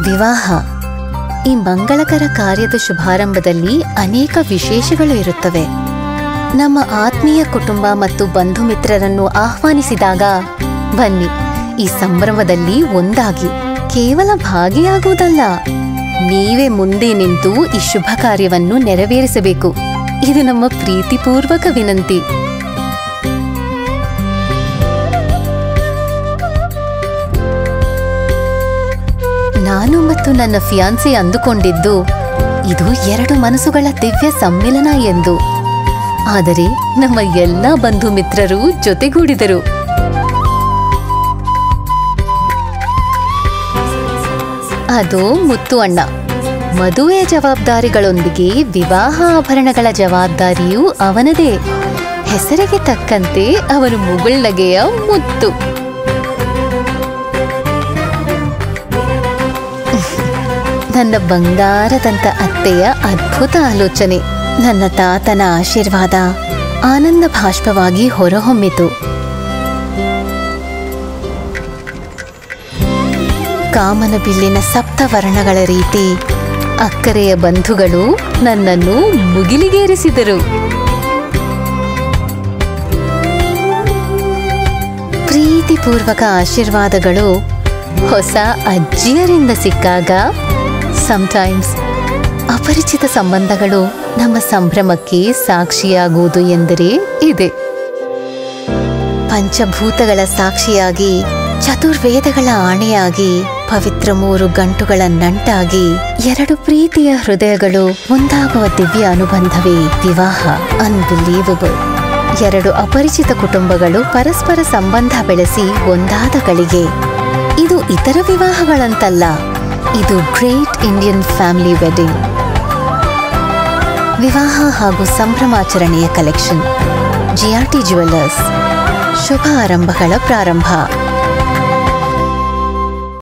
ವಿವಾಹ ಈ ಮಂಗಳಕರ ಕಾರ್ಯದ ಶುಭಾರಂಭದಲ್ಲಿ ಅನೇಕ ವಿಶೇಷಗಳು ಇರುತ್ತವೆ ನಮ್ಮ ಆತ್ಮೀಯ ಕುಟುಂಬ ಮತ್ತು ಬಂಧು ಮಿತ್ರರನ್ನು ಆಹ್ವಾನಿಸಿದಾಗ ಬನ್ನಿ ಈ ಸಂಭ್ರಮದಲ್ಲಿ ಒಂದಾಗಿ ಕೇವಲ ಭಾಗಿಯಾಗುವುದಲ್ಲ ನೀವೇ ಮುಂದೆ ನಿಂತು ಈ ಶುಭ ಕಾರ್ಯವನ್ನು ನೆರವೇರಿಸಬೇಕು ಇದು ನಮ್ಮ ಪ್ರೀತಿಪೂರ್ವಕ ವಿನಂತಿ ನಾನು ಮತ್ತು ನನ್ನ ಫಿಯಾನ್ಸಿ ಅಂದುಕೊಂಡಿದ್ದು ಇದು ಎರಡು ಮನಸ್ಸುಗಳ ದಿವ್ಯ ಸಮ್ಮಿಲನ ಎಂದು ಆದರೆ ನಮ್ಮ ಎಲ್ಲ ಬಂಧು ಮಿತ್ರರು ಜೊತೆಗೂಡಿದರು ಅದು ಮುತ್ತು ಅಣ್ಣ ಮದುವೆಯ ಜವಾಬ್ದಾರಿಗಳೊಂದಿಗೆ ವಿವಾಹ ಆಭರಣಗಳ ಜವಾಬ್ದಾರಿಯೂ ಅವನದೇ ಹೆಸರಿಗೆ ತಕ್ಕಂತೆ ಅವನು ಮುಗುಳ್ನಗೆಯ ಮುತ್ತು ನನ್ನ ಬಂಗಾರದಂತ ಅತ್ತೆಯ ಅದ್ಭುತ ಆಲೋಚನೆ ನನ್ನ ತಾತನ ಆಶೀರ್ವಾದ ಆನಂದ ಭಾಷ್ಪವಾಗಿ ಹೊರಹೊಮ್ಮಿತು ಕಾಮನ ಬಿಲ್ಲಿನ ಸಪ್ತವರ್ಣಗಳ ರೀತಿ ಅಕ್ಕರೆಯ ಬಂಧುಗಳು ನನ್ನನ್ನು ಮುಗಿಲಿಗೇರಿಸಿದರು ಪ್ರೀತಿಪೂರ್ವಕ ಆಶೀರ್ವಾದಗಳು ಹೊಸ ಅಜ್ಜಿಯರಿಂದ ಸಿಕ್ಕಾಗ ಸಮಟೈಮ್ಸ್ ಅಪರಿಚಿತ ಸಂಬಂಧಗಳು ನಮ್ಮ ಸಂಭ್ರಮಕ್ಕೆ ಸಾಕ್ಷಿಯಾಗುವುದು ಎಂದರೆ ಇದೆ ಪಂಚಭೂತಗಳ ಸಾಕ್ಷಿಯಾಗಿ ಚತುರ್ವೇದಗಳ ಆಣೆಯಾಗಿ ಪವಿತ್ರ ಮೂರು ಗಂಟುಗಳ ನಂಟಾಗಿ ಎರಡು ಪ್ರೀತಿಯ ಹೃದಯಗಳು ಒಂದಾಗುವ ದಿವ್ಯ ಅನುಬಂಧವೇ ವಿವಾಹ ಅನ್ಬಿಲೀವಬಲ್ ಎರಡು ಅಪರಿಚಿತ ಕುಟುಂಬಗಳು ಪರಸ್ಪರ ಸಂಬಂಧ ಬೆಳೆಸಿ ಒಂದಾದ ಗಳಿಗೆ ಇದು ಇತರ ವಿವಾಹಗಳಂತಲ್ಲ ಇದು ಗ್ರೇಟ್ ಇಂಡಿಯನ್ ಫ್ಯಾಮಿಲಿ ವೆಡ್ಡಿಂಗ್ ವಿವಾಹ ಹಾಗೂ ಸಂಭ್ರಮಾಚರಣೆಯ ಕಲೆಕ್ಷನ್ ಜಿಆರ್ಟಿ ಜುವೆಲ್ಲರ್ಸ್ ಶುಭ ಆರಂಭಗಳ ಪ್ರಾರಂಭ